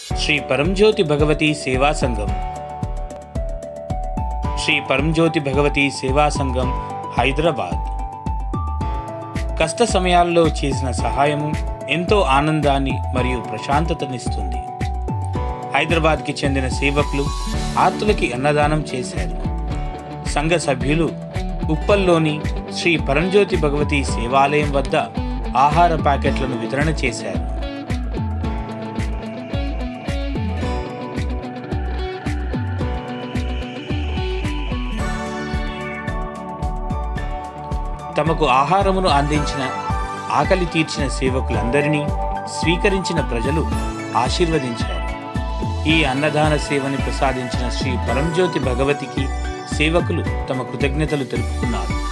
శ్రీ పరంజ్యోతి భగవతి సేవా సంఘం శ్రీ పరంజ్యోతి భగవతి సేవా సంఘం హైదరాబాద్ కష్ట సమయాల్లో చేసిన సహాయము ఎంతో ఆనందాన్ని మరియు ప్రశాంతతనిస్తుంది హైదరాబాద్కి చెందిన సేవకులు ఆర్తులకి అన్నదానం చేశారు సంఘ సభ్యులు ఉప్పల్లోని శ్రీ పరంజ్యోతి భగవతి సేవాలయం వద్ద ఆహార ప్యాకెట్లను వితరణ చేశారు తమకు ఆహారమును అందించిన ఆకలి తీర్చిన సేవకులందరినీ స్వీకరించిన ప్రజలు ఆశీర్వదించారు ఈ అన్నదాన సేవని ప్రసాదించిన శ్రీ పరంజ్యోతి భగవతికి సేవకులు తమ కృతజ్ఞతలు తెలుపుకున్నారు